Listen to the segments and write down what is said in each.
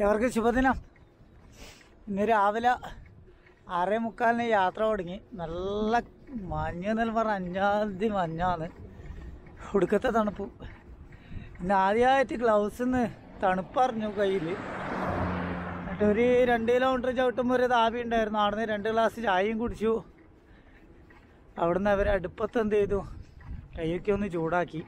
എവർക്ക് ശുഭദിനം ഇന്ന് രാവിലെ ആറേ മുക്കാലിന് യാത്ര തുടങ്ങി നല്ല മഞ്ഞ് എന്നെല്ലാം പറഞ്ഞ അഞ്ചാതി മഞ്ഞാണ് ഒടുക്കത്തെ തണുപ്പ് ഇന്ന് ആദ്യമായിട്ട് ഗ്ലൗസിന്ന് തണുപ്പറിഞ്ഞു കയ്യിൽ എന്നിട്ട് ഒരു രണ്ട് കിലോമീറ്റർ ചവിട്ടുമ്പോൾ ഒരു താപി ഉണ്ടായിരുന്നു അവിടുന്ന് രണ്ട് ഗ്ലാസ് ചായയും കുടിച്ചു അവിടുന്ന് അവർ അടുപ്പത്ത് എന്ത് ചെയ്തു കൈയൊക്കെ ഒന്ന് ചൂടാക്കി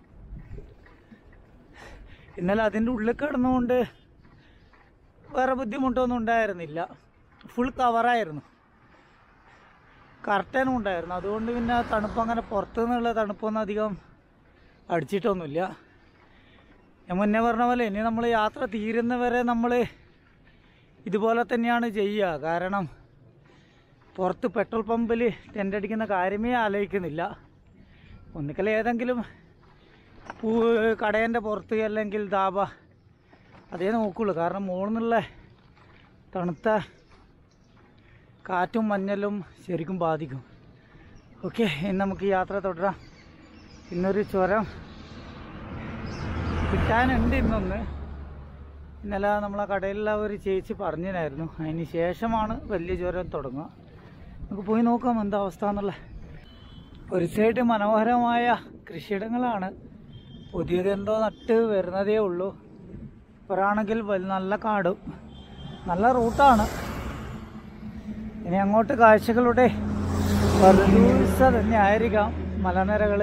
ഇന്നലെ അതിൻ്റെ ഉള്ളിൽ കിടന്നുകൊണ്ട് വേറെ ബുദ്ധിമുട്ടൊന്നും ഉണ്ടായിരുന്നില്ല ഫുൾ കവറായിരുന്നു കർട്ടനും ഉണ്ടായിരുന്നു അതുകൊണ്ട് പിന്നെ തണുപ്പ് അങ്ങനെ പുറത്തു നിന്നുള്ള തണുപ്പൊന്നും അധികം അടിച്ചിട്ടൊന്നുമില്ല ഞാൻ മുന്നേ പറഞ്ഞ പോലെ ഇനി നമ്മൾ യാത്ര തീരുന്നവരെ നമ്മൾ ഇതുപോലെ തന്നെയാണ് ചെയ്യുക കാരണം പുറത്ത് പെട്രോൾ പമ്പിൽ ടെൻ്റ് അടിക്കുന്ന കാര്യമേ ആലോചിക്കുന്നില്ല ഒന്നിക്കൽ ഏതെങ്കിലും പൂ കടേൻ്റെ പുറത്ത് അല്ലെങ്കിൽ ധാബ അതേ നോക്കുള്ളൂ കാരണം മുകളിൽ നിന്നുള്ള തണുത്ത കാറ്റും മഞ്ഞലും ശരിക്കും ബാധിക്കും ഓക്കെ ഇനി നമുക്ക് ഈ യാത്ര തുടരാം ഇന്നൊരു ചുരം കിട്ടാനുണ്ട് ഇന്നൊന്ന് ഇന്നലെ നമ്മളെ കടയിലുള്ള ഒരു ചേച്ചി പറഞ്ഞിനായിരുന്നു അതിന് ശേഷമാണ് വലിയ ചുരം തുടങ്ങുക നമുക്ക് പോയി നോക്കാം എന്താ അവസ്ഥ എന്നുള്ള ഒരു സൈഡ് മനോഹരമായ കൃഷിയിടങ്ങളാണ് പുതിയതെന്തോ നട്ട് വരുന്നതേ ഉള്ളൂ ഇപ്പോഴാണെങ്കിൽ വൽ- നല്ല കാടും നല്ല റൂട്ടാണ് ഇനി അങ്ങോട്ട് കാഴ്ചകളുടെ പറുദൂസ തന്നെ ആയിരിക്കാം മലനിരകൾ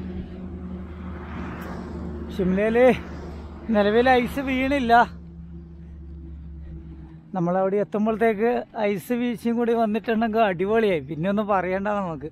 ഷിംലയിൽ നിലവിൽ ഐസ് വീണില്ല നമ്മളവിടെ എത്തുമ്പോഴത്തേക്ക് ഐസ് വീഴ്ചയും കൂടി വന്നിട്ടുണ്ടെങ്കിൽ അടിപൊളിയായി പിന്നെ ഒന്നും പറയണ്ട നമുക്ക്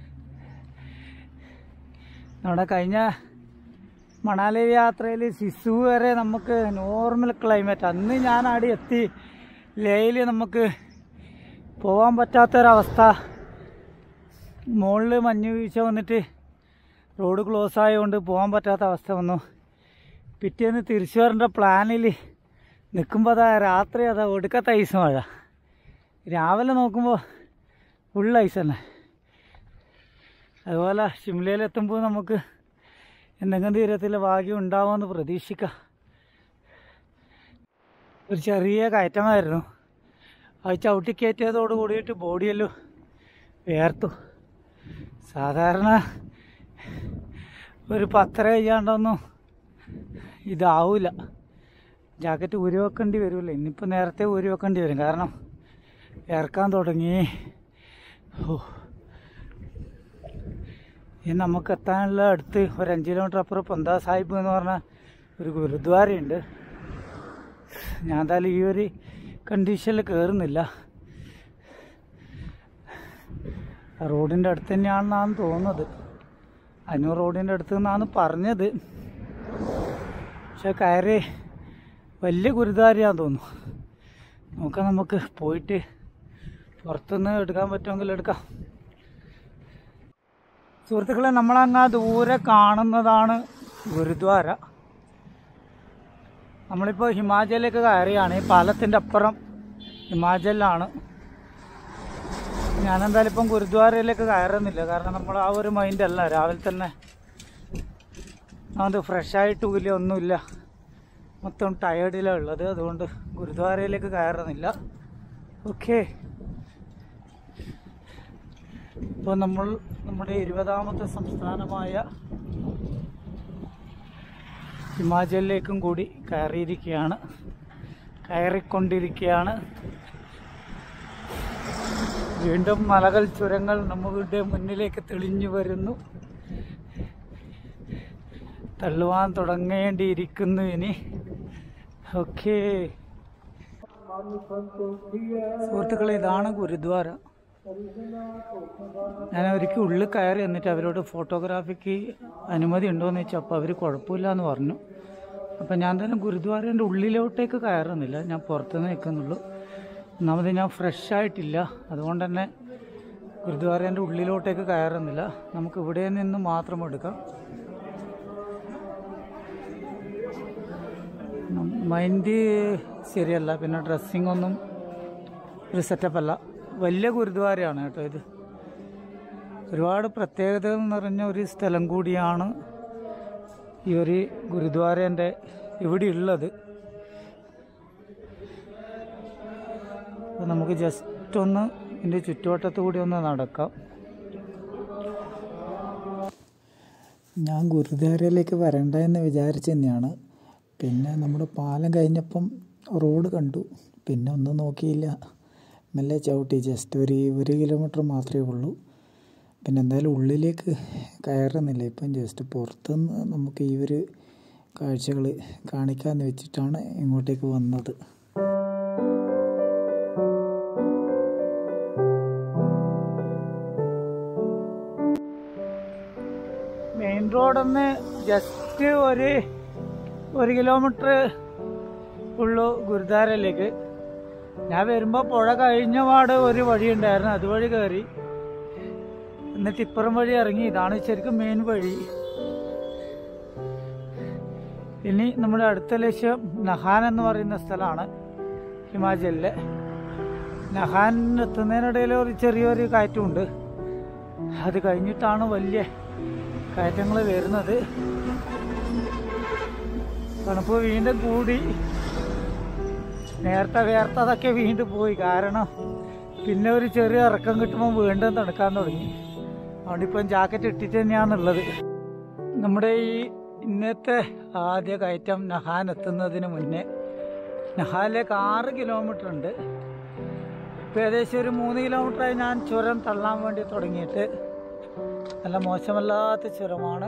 നമ്മുടെ കഴിഞ്ഞ മണാലി യാത്രയിൽ സിസു വരെ നമുക്ക് നോർമൽ ക്ലൈമറ്റ് അന്ന് ഞാൻ അവിടെ എത്തി ലേയിൽ നമുക്ക് പോകാൻ പറ്റാത്തൊരവസ്ഥ മുകളിൽ മഞ്ഞ് വീഴ്ച വന്നിട്ട് റോഡ് ക്ലോസ് ആയതുകൊണ്ട് പോകാൻ പറ്റാത്ത അവസ്ഥ വന്നു പിറ്റേന്ന് തിരിച്ചു വരേണ്ട പ്ലാനിൽ നിൽക്കുമ്പോൾ അതാ രാത്രി അതാ ഒടുക്കത്തെ ഐസ് മഴ രാവിലെ നോക്കുമ്പോൾ ഫുൾ ഐസ് തന്നെ അതുപോലെ ഷിംലയിലെത്തുമ്പോൾ നമുക്ക് എന്തെങ്കിലും തീരത്തിൽ ഭാഗ്യം ഉണ്ടാവുമെന്ന് പ്രതീക്ഷിക്കാം ഒരു ചെറിയ കയറ്റമായിരുന്നു അത് ചവിട്ടി കയറ്റിയതോട് കൂടിയിട്ട് ബോഡിയെല്ലാം വേർത്തു സാധാരണ ഒരു പത്തര ചെയ്യാണ്ടൊന്നും ഇതാവില്ല ജാക്കറ്റ് ഊരി വെക്കേണ്ടി വരുമല്ലോ ഇന്നിപ്പോൾ നേരത്തെ ഊരി വെക്കേണ്ടി വരും കാരണം ഇറക്കാൻ തുടങ്ങി ഓ ഇനി നമുക്ക് എത്താനുള്ള അടുത്ത് ഒരു അഞ്ച് കിലോമീറ്റർ അപ്പുറം പൊന്താ സാഹിബ് എന്ന് പറഞ്ഞ ഒരു ഗുരുദ്വാരയുണ്ട് ഞാൻ എന്തായാലും ഈ ഒരു കണ്ടീഷനിൽ കയറുന്നില്ല ആ റോഡിൻ്റെ അടുത്ത് തന്നെയാണെന്നാണ് തോന്നുന്നത് അനൂർ റോഡിൻ്റെ അടുത്ത് നിന്നാണ് പറഞ്ഞത് പക്ഷെ കയറി വലിയ ഗുരുദ്വാരയാന്ന് തോന്നുന്നു നോക്കാം നമുക്ക് പോയിട്ട് പുറത്തുനിന്ന് എടുക്കാൻ പറ്റുമെങ്കിൽ എടുക്കാം സുഹൃത്തുക്കളെ നമ്മളങ്ങ് ദൂരെ കാണുന്നതാണ് ഗുരുദ്വാര നമ്മളിപ്പോൾ ഹിമാചലിലേക്ക് കയറിയാണ് ഈ പാലത്തിൻ്റെ അപ്പുറം ഹിമാചലിലാണ് ഞാനെന്തായാലും ഇപ്പം ഗുരുദ്വാരയിലേക്ക് കയറുന്നില്ല കാരണം നമ്മൾ ആ ഒരു മൈൻഡ് അല്ല രാവിലെ തന്നെ അത് ഫ്രഷായിട്ട് ഇല്ല ഒന്നുമില്ല മൊത്തം ടയേർഡിലാണ് ഉള്ളത് അതുകൊണ്ട് ഗുരുദ്വാരയിലേക്ക് കയറുന്നില്ല ഓക്കെ ഇപ്പോൾ നമ്മൾ നമ്മുടെ ഇരുപതാമത്തെ സംസ്ഥാനമായ ഹിമാചലിലേക്കും കൂടി കയറിയിരിക്കുകയാണ് കയറിക്കൊണ്ടിരിക്കുകയാണ് വീണ്ടും മലകൾ ചുരങ്ങൾ നമ്മുടെ മുന്നിലേക്ക് തെളിഞ്ഞു വരുന്നു തള്ളുവാൻ തുടങ്ങേണ്ടിയിരിക്കുന്നു ഇനി ഓക്കേ സുഹൃത്തുക്കളെ ഇതാണ് ഗുരുദ്വാര ഞാൻ ഒരിക്കൽ ഉള്ളിൽ കയറി എന്നിട്ട് അവരോട് ഫോട്ടോഗ്രാഫിക്ക് അനുമതി ഉണ്ടോയെന്ന് ചോദിച്ചു അപ്പോൾ അവർ കുഴപ്പമില്ല എന്ന് പറഞ്ഞു അപ്പം ഞാൻ തന്നെ ഗുരുദ്വാരേൻ്റെ ഉള്ളിലോട്ടേക്ക് കയറുന്നില്ല ഞാൻ പുറത്തുനിന്ന് നിൽക്കുന്നുള്ളൂ ഒന്നാമത് ഞാൻ ഫ്രഷ് ആയിട്ടില്ല അതുകൊണ്ട് തന്നെ ഗുരുദ്വാരേൻ്റെ ഉള്ളിലോട്ടേക്ക് കയറുന്നില്ല നമുക്ക് ഇവിടെ നിന്ന് മാത്രം എടുക്കാം മൈൻഡ് ശരിയല്ല പിന്നെ ഡ്രസ്സിങ് ഒന്നും ഒരു സെറ്റപ്പ് അല്ല വലിയ ഗുരുദ്വാരയാണ് കേട്ടോ ഇത് ഒരുപാട് പ്രത്യേകതകൾ നിറഞ്ഞ ഒരു സ്ഥലം കൂടിയാണ് ഈ ഒരു ഗുരുദ്വാരേൻ്റെ ഇവിടെ ഉള്ളത് നമുക്ക് ജസ്റ്റ് ഒന്ന് ഇതിൻ്റെ ചുറ്റുവട്ടത്തു കൂടി ഒന്ന് നടക്കാം ഞാൻ ഗുരുദ്വാരയിലേക്ക് വരണ്ട എന്ന് വിചാരിച്ചു തന്നെയാണ് പിന്നെ നമ്മുടെ പാലം കഴിഞ്ഞപ്പം റോഡ് കണ്ടു പിന്നെ ഒന്നും നോക്കിയില്ല മെല്ലെ ചവിട്ടി ജസ്റ്റ് ഒരു ഒരു കിലോമീറ്റർ മാത്രമേ ഉള്ളൂ പിന്നെ എന്തായാലും ഉള്ളിലേക്ക് കയറുന്നില്ല ഇപ്പം ജസ്റ്റ് പുറത്തുനിന്ന് നമുക്ക് ഈ ഒരു കാഴ്ചകൾ കാണിക്കാമെന്ന് വെച്ചിട്ടാണ് ഇങ്ങോട്ടേക്ക് വന്നത് മെയിൻ റോഡൊന്ന് ജസ്റ്റ് ഒരു ഒരു കിലോമീറ്റർ ഉള്ളു ഗുരുദ്വാരയിലേക്ക് ഞാൻ വരുമ്പോൾ പുഴ കഴിഞ്ഞ പാട് ഒരു വഴി ഉണ്ടായിരുന്നു അതുവഴി കയറി എന്നിട്ട് ഇപ്പുറം വഴി ഇറങ്ങി ഇതാണ് ശരിക്കും മെയിൻ വഴി ഇനി നമ്മുടെ അടുത്ത ലക്ഷ്യം നഹാൻ എന്ന് പറയുന്ന സ്ഥലമാണ് ഹിമാചലിലെ നഹാൻ എത്തുന്നതിനിടയിൽ ഒരു ചെറിയൊരു കയറ്റമുണ്ട് അത് കഴിഞ്ഞിട്ടാണ് വലിയ കയറ്റങ്ങൾ വരുന്നത് തണുപ്പ് വീണ്ടും കൂടി നേരത്തെ വേർത്തതൊക്കെ വീണ്ടും പോയി കാരണം പിന്നെ ഒരു ചെറിയ ഇറക്കം കിട്ടുമ്പോൾ വീണ്ടും തണുക്കാൻ തുടങ്ങി അതുകൊണ്ട് ഇപ്പം ജാക്കറ്റ് ഇട്ടിട്ട് തന്നെയാണുള്ളത് നമ്മുടെ ഈ ഇന്നത്തെ ആദ്യ കയറ്റം നഹാൻ എത്തുന്നതിന് മുന്നേ നഹാനിലേക്ക് ആറ് കിലോമീറ്റർ ഉണ്ട് ഇപ്പം ഏകദേശം ഒരു മൂന്ന് കിലോമീറ്ററായി ഞാൻ ചുരം തള്ളാൻ വേണ്ടി തുടങ്ങിയിട്ട് നല്ല മോശമല്ലാത്ത ചുരമാണ്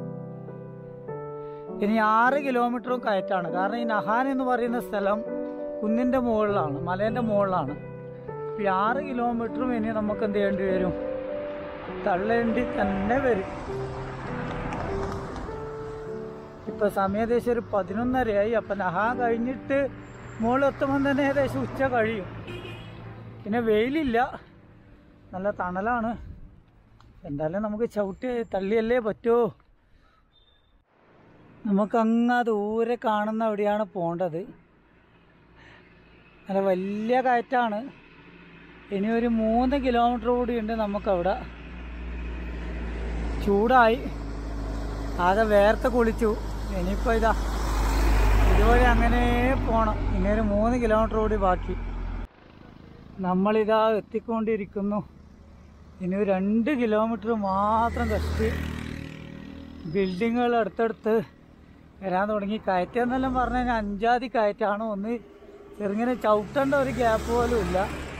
ഇനി ആറ് കിലോമീറ്ററും കയറ്റാണ് കാരണം ഈ നഹാൻ എന്ന് പറയുന്ന സ്ഥലം കുന്നിൻ്റെ മുകളിലാണ് മലേൻ്റെ മുകളിലാണ് ഈ ആറ് കിലോമീറ്ററും ഇനി നമുക്ക് എന്ത് ചെയ്യേണ്ടി വരും തള്ളേണ്ടി തന്നെ വരും ഇപ്പൊ സമയം ഏകദേശം ഒരു പതിനൊന്നരയായി അപ്പൊ നഹാ കഴിഞ്ഞിട്ട് മുകളിലെത്തുമ്പോൾ തന്നെ ഏകദേശം ഉച്ച കഴിയും പിന്നെ വെയിലില്ല നല്ല തണലാണ് എന്തായാലും നമുക്ക് ചവിട്ടി തള്ളിയല്ലേ പറ്റുമോ നമുക്ക് അങ്ങ് ദൂരെ കാണുന്ന എവിടെയാണ് പോകേണ്ടത് നല്ല വലിയ കയറ്റാണ് ഇനി ഒരു മൂന്ന് കിലോമീറ്റർ കൂടി ഉണ്ട് നമുക്കവിടെ ചൂടായി ആകെ വേർത്ത് കുളിച്ചു ഇനിയിപ്പോൾ ഇതാ ഇതുവഴി അങ്ങനെ പോണം ഇനി ഒരു മൂന്ന് കിലോമീറ്റർ കൂടി ബാക്കി നമ്മളിതാ എത്തിക്കൊണ്ടിരിക്കുന്നു ഇനി ഒരു രണ്ട് കിലോമീറ്റർ മാത്രം കഷ്ടി ബിൽഡിങ്ങുകൾ അടുത്തടുത്ത് വരാൻ തുടങ്ങി കയറ്റം എന്നെല്ലാം പറഞ്ഞു കഴിഞ്ഞാൽ അഞ്ചാതി കയറ്റാണ് ഒന്ന് ചെറുങ്ങനെ ചവിട്ടേണ്ട ഒരു ഗ്യാപ്പ് പോലും ഇല്ല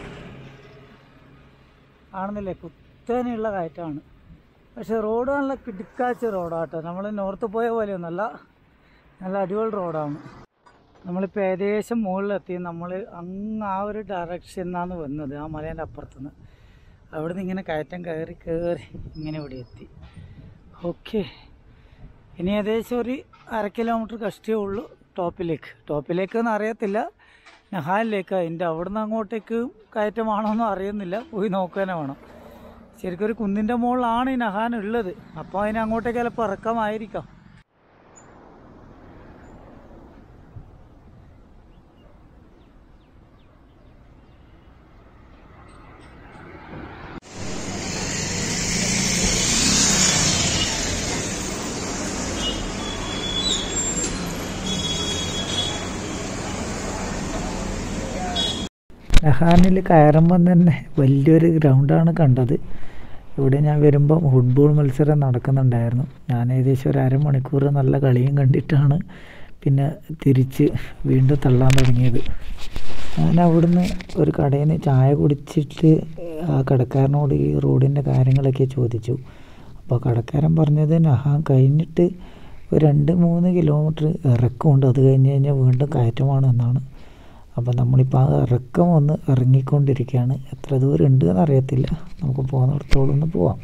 ആണെന്നില്ലേ കുത്തനെയുള്ള കയറ്റമാണ് പക്ഷെ റോഡ് നല്ല കിടുക്കാച്ച റോഡാട്ടോ നമ്മൾ നോർത്ത് പോയ പോലെയൊന്നല്ല നല്ല അടിപൊളി റോഡാണ് നമ്മളിപ്പോൾ ഏകദേശം മുകളിലെത്തി നമ്മൾ അങ്ങ് ആ ഒരു ഡയറക്ഷൻ നിന്നാണ് വന്നത് ആ മലേൻ്റെ അപ്പുറത്തുനിന്ന് അവിടുന്ന് ഇങ്ങനെ കയറ്റം കയറി കയറി ഇങ്ങനെ ഇവിടെ എത്തി ഓക്കെ ഇനി ഏകദേശം ഒരു അര കിലോമീറ്റർ കഷ്ടിയേ ഉള്ളൂ ടോപ്പിലേക്ക് ടോപ്പിലേക്ക് എന്ന് അറിയത്തില്ല നഹാലിലേക്ക് അതിൻ്റെ അവിടുന്ന് അങ്ങോട്ടേക്ക് കയറ്റമാണോന്നും അറിയുന്നില്ല പോയി നോക്കാനേ വേണം ശരിക്കും ഒരു കുന്നിൻ്റെ മുകളിലാണ് ഈ നഹാൻ ഉള്ളത് അപ്പോൾ അതിന് അങ്ങോട്ടേക്ക് ചിലപ്പോൾ ഇറക്കമായിരിക്കാം നഹാനിൽ കയറുമ്പം തന്നെ വലിയൊരു ഗ്രൗണ്ടാണ് കണ്ടത് ഇവിടെ ഞാൻ വരുമ്പോൾ ഫുട്ബോൾ മത്സരം നടക്കുന്നുണ്ടായിരുന്നു ഞാൻ ഏകദേശം ഒരു അരമണിക്കൂർ നല്ല കളിയും കണ്ടിട്ടാണ് പിന്നെ തിരിച്ച് വീണ്ടും തള്ളാൻ തുടങ്ങിയത് ഞാൻ അവിടുന്ന് ഒരു കടയിൽ നിന്ന് ചായ കുടിച്ചിട്ട് ആ കടക്കാരനോട് ഈ റോഡിൻ്റെ കാര്യങ്ങളൊക്കെ ചോദിച്ചു അപ്പോൾ കടക്കാരൻ പറഞ്ഞത് നഹാൻ കഴിഞ്ഞിട്ട് ഒരു രണ്ട് മൂന്ന് കിലോമീറ്റർ ഇറക്കമുണ്ട് അത് കഴിഞ്ഞ് കഴിഞ്ഞാൽ വീണ്ടും കയറ്റമാണ് എന്നാണ് അപ്പോൾ നമ്മളിപ്പോൾ ആ ഇറക്കം ഒന്ന് ഇറങ്ങിക്കൊണ്ടിരിക്കുകയാണ് എത്ര ദൂരം ഉണ്ട് എന്ന് അറിയത്തില്ല നമുക്ക് പോകുന്നിടത്തോളം ഒന്ന് പോവാം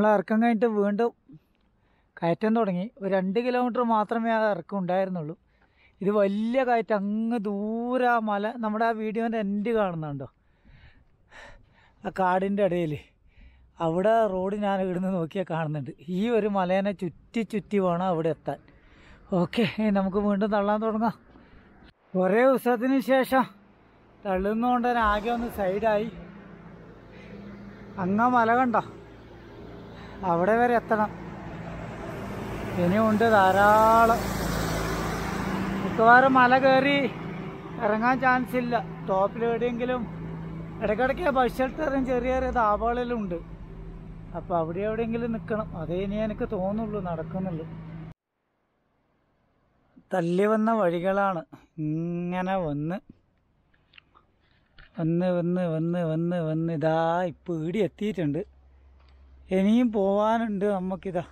ഇറക്കം കഴിഞ്ഞിട്ട് വീണ്ടും കയറ്റം തുടങ്ങി ഒരു രണ്ട് കിലോമീറ്റർ മാത്രമേ ആ ഇറക്കം ഉണ്ടായിരുന്നുള്ളൂ ഇത് വലിയ കയറ്റം അങ്ങ് ദൂരെ ആ മല നമ്മുടെ ആ വീഡിയോൻ്റെ എൻഡ് കാണുന്നുണ്ടോ ആ കാടിൻ്റെ ഇടയിൽ അവിടെ റോഡ് ഞാൻ ഇവിടുന്ന് നോക്കിയാൽ കാണുന്നുണ്ട് ഈ ഒരു മലേനെ ചുറ്റി ചുറ്റി വേണം അവിടെ എത്താൻ ഓക്കെ നമുക്ക് വീണ്ടും തള്ളാൻ തുടങ്ങാം കുറേ ദിവസത്തിന് ശേഷം തള്ളുന്നതുകൊണ്ട് തന്നെ ആകെ ഒന്ന് സൈഡായി അങ്ങ മല കണ്ടോ അവിടെ വരെ എത്തണം ഇനിയുണ്ട് ധാരാളം മിക്കവാറും മല കയറി ഇറങ്ങാൻ ചാൻസ് ഇല്ല ടോപ്പിൽ എവിടെയെങ്കിലും ഇടയ്ക്കിടയ്ക്ക് ബസ് ഷെൽട്ടറും ചെറിയ ചെറിയ താപാളിലും ഉണ്ട് അപ്പോൾ അവിടെ എവിടെയെങ്കിലും നിൽക്കണം അതേ ഇനി എനിക്ക് തോന്നുള്ളൂ നടക്കുന്നുള്ളൂ തള്ളി വന്ന വഴികളാണ് ഇങ്ങനെ വന്ന് വന്ന് വന്ന് വന്ന് വന്ന് വന്ന് ഇതാ ഇപ്പോൾ ഈടി എത്തിയിട്ടുണ്ട് ഇനിയും പോവാനുണ്ട് നമുക്കിതാ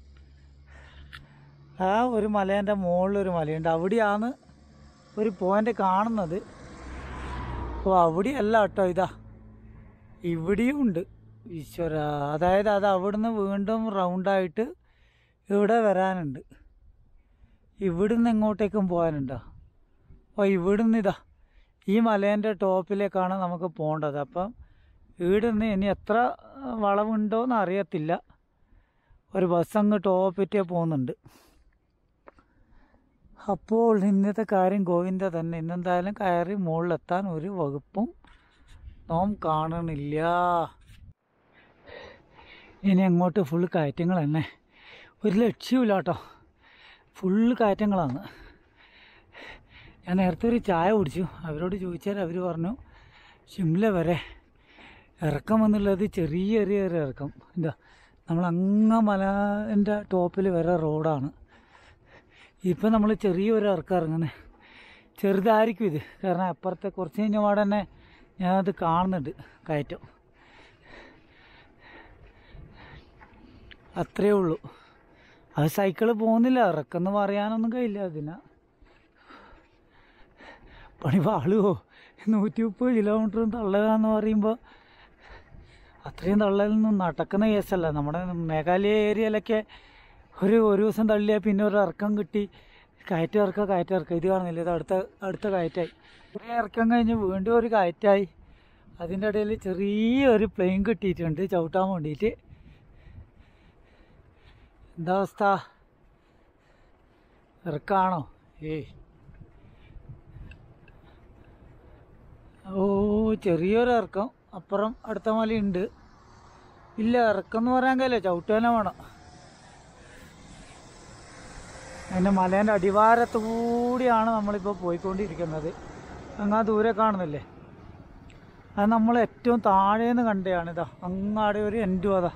ആ ഒരു മലേൻ്റെ മുകളിലൊരു മലയുണ്ട് അവിടെയാണ് ഒരു പോയിന്റ് കാണുന്നത് അപ്പോൾ അവിടെയല്ല കേട്ടോ ഇതാ ഇവിടെയും ഉണ്ട് ഈശ്വര അതായത് അത് അവിടുന്ന് വീണ്ടും റൗണ്ടായിട്ട് ഇവിടെ വരാനുണ്ട് ഇവിടുന്ന് എങ്ങോട്ടേക്കും പോകാനുണ്ടോ അപ്പോൾ ഇവിടുന്ന് ഇതാ ഈ മലേൻ്റെ ടോപ്പിലേക്കാണ് നമുക്ക് പോകേണ്ടത് അപ്പം ഇവിടുന്ന് ഇനി എത്ര വളവുണ്ടോയെന്ന് അറിയത്തില്ല ഒരു ബസ് അങ്ങ് ടോപ്പിറ്റേ പോകുന്നുണ്ട് അപ്പോൾ ഇന്നത്തെ കാര്യം ഗോവിന്ദ തന്നെ ഇന്നെന്തായാലും കയറി മുകളിലെത്താൻ ഒരു വകുപ്പും നാം കാണണില്ല ഇനി അങ്ങോട്ട് ഫുൾ കയറ്റങ്ങൾ തന്നെ ഒരു ലക്ഷ്യമില്ല കേട്ടോ ഫുള്ള് കയറ്റങ്ങളാണ് ഞാൻ നേരത്തെ ഒരു ചായ കുടിച്ചു അവരോട് ചോദിച്ചാൽ അവർ പറഞ്ഞു ഷിംല വരെ ഇറക്കം എന്നുള്ളത് ചെറിയ ചെറിയ ഒരു ഇറക്കം എന്താ നമ്മൾ അങ്ങ മലേൻ്റെ ടോപ്പിൽ വരെ റോഡാണ് ഇപ്പം നമ്മൾ ചെറിയൊരു ഇറക്കം ഇറങ്ങുന്നത് ചെറുതായിരിക്കും ഇത് കാരണം അപ്പുറത്തെ കുറച്ച് കഴിഞ്ഞ പാടെ തന്നെ ഞാനത് കാണുന്നുണ്ട് കയറ്റം അത്രയേ ഉള്ളൂ അത് സൈക്കിള് പോകുന്നില്ല ഇറക്കെന്ന് പറയാനൊന്നും കഴിയില്ല അതിനാ പണി പാളുവോ നൂറ്റി മുപ്പത് കിലോമീറ്ററും തള്ളുകയെന്ന് പറയുമ്പോൾ അത്രയും തള്ളലൊന്നും നടക്കുന്ന കേസല്ല നമ്മുടെ മേഘാലയ ഏരിയയിലൊക്കെ ഒരു ഒരു ദിവസം തള്ളിയാൽ പിന്നെ ഒരു ഇറക്കം കിട്ടി കയറ്റം ഇറക്കുക കയറ്റം ഇറക്കുക ഇത് കാണുന്നില്ല ഇത് അടുത്ത അടുത്ത കയറ്റായി കുറേ ഇറക്കം കഴിഞ്ഞ് വീണ്ടും ഒരു കയറ്റായി അതിൻ്റെ ഇടയിൽ ചെറിയൊരു പ്ലെയിൻ കിട്ടിയിട്ടുണ്ട് ചവിട്ടാൻ വേണ്ടിയിട്ട് എന്താ അവസ്ഥ ഇറക്കാണോ ഏയ് ഓ ചെറിയൊരു ഇറക്കം അപ്പുറം അടുത്ത മലയുണ്ട് ഇല്ല ഇറക്കം എന്ന് പറയാൻ കഴിയില്ല ചവിട്ടുതന്നെ വേണം അതിൻ്റെ മലേൻ്റെ അടിവാരത്തു കൂടിയാണ് നമ്മളിപ്പോൾ പോയിക്കൊണ്ടിരിക്കുന്നത് അങ്ങാ ദൂരെ കാണുന്നില്ലേ അത് നമ്മൾ ഏറ്റവും താഴേന്ന് കണ്ടതാണ് ഇതാ അങ്ങാടെ ഒരു എൻഡും അതാ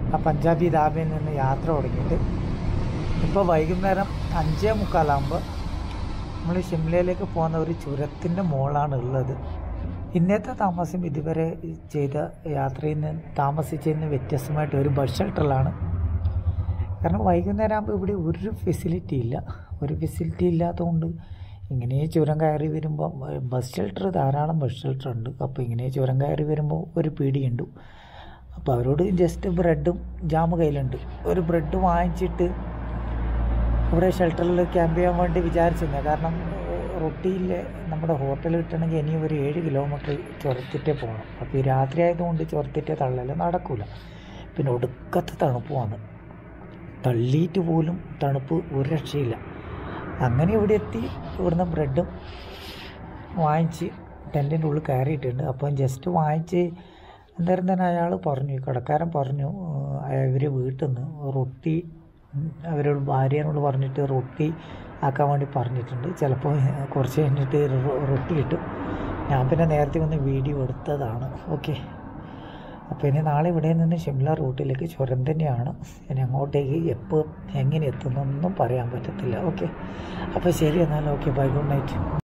ആ പഞ്ചാബി ധാബയിൽ നിന്ന് യാത്ര തുടങ്ങിയിട്ട് ഇപ്പോൾ വൈകുന്നേരം അഞ്ചേ മുക്കാലാകുമ്പോൾ നമ്മൾ ഷിംലയിലേക്ക് പോകുന്ന ഒരു ചുരത്തിൻ്റെ മുകളാണ് ഉള്ളത് ഇന്നത്തെ താമസം ഇതുവരെ ചെയ്ത യാത്രയിൽ നിന്ന് താമസിച്ചതിൽ നിന്ന് വ്യത്യസ്തമായിട്ട് ഒരു ബസ് ഷെൽട്ടറിലാണ് കാരണം വൈകുന്നേരം ആകുമ്പോൾ ഇവിടെ ഒരു ഫെസിലിറ്റി ഇല്ല ഒരു ഫെസിലിറ്റി ഇല്ലാത്തതുകൊണ്ട് ഇങ്ങനെ ചുരം കയറി വരുമ്പോൾ ബസ് ഷെൽട്ടർ ധാരാളം ബസ് ഷെൽട്ടർ ഉണ്ട് അപ്പോൾ ഇങ്ങനെ ചുരം കയറി വരുമ്പോൾ ഒരു പീടിയുണ്ട് അപ്പോൾ അവരോട് ജസ്റ്റ് ബ്രെഡും ജാമ് കയ്യിലുണ്ട് ഒരു ബ്രെഡ് വാങ്ങിച്ചിട്ട് ഇവിടെ ഷെൽട്ടറിൽ ക്യാമ്പ് ചെയ്യാൻ വേണ്ടി വിചാരിച്ചിരുന്നത് കാരണം റൊട്ടിയിൽ നമ്മുടെ ഹോട്ടൽ കിട്ടണമെങ്കിൽ ഇനി ഒരു ഏഴ് കിലോമീറ്റർ ചുരത്തിട്ടേ പോകണം അപ്പോൾ ഈ രാത്രി ആയതുകൊണ്ട് ചുരത്തിട്ടേ തള്ളല് നടക്കില്ല പിന്നെ ഒടുക്കത്തെ തണുപ്പുമാണ് തള്ളിയിട്ട് പോലും തണുപ്പ് ഒരു രക്ഷയില്ല അങ്ങനെ ഇവിടെ എത്തി ഇവിടുന്ന് ബ്രെഡും വാങ്ങിച്ച് ടെൻറ്റിൻ്റെ ഉള്ളിൽ കയറിയിട്ടുണ്ട് അപ്പം ജസ്റ്റ് വാങ്ങിച്ച് എന്തായാലും തന്നെ അയാൾ പറഞ്ഞു ഈ കടക്കാരൻ പറഞ്ഞു ഇവർ വീട്ടിൽ നിന്ന് റൊട്ടി ഉം, അവരോട് ഭാര്യനോട് പറഞ്ഞിട്ട് റൊട്ടി ആക്കാൻ വേണ്ടി പറഞ്ഞിട്ടുണ്ട് ചിലപ്പോൾ കുറച്ച് കഴിഞ്ഞിട്ട് റൊ- റൊട്ടി കിട്ടും ഞാൻ പിന്നെ നേരത്തെ വന്ന് വീഡിയോ എടുത്തതാണ് ഓക്കെ അപ്പോൾ ഇനി നാളെ ഇവിടെ നിന്ന് ഷിംല റൂട്ടിലേക്ക് ചുരം തന്നെയാണ് ഇനി അങ്ങോട്ടേക്ക് എപ്പോൾ എങ്ങനെ എത്തുന്നൊന്നും പറയാൻ പറ്റത്തില്ല ഓക്കെ അപ്പോൾ ശരി എന്നാൽ ഓക്കെ ബൈ ഗുഡ് നൈറ്റ്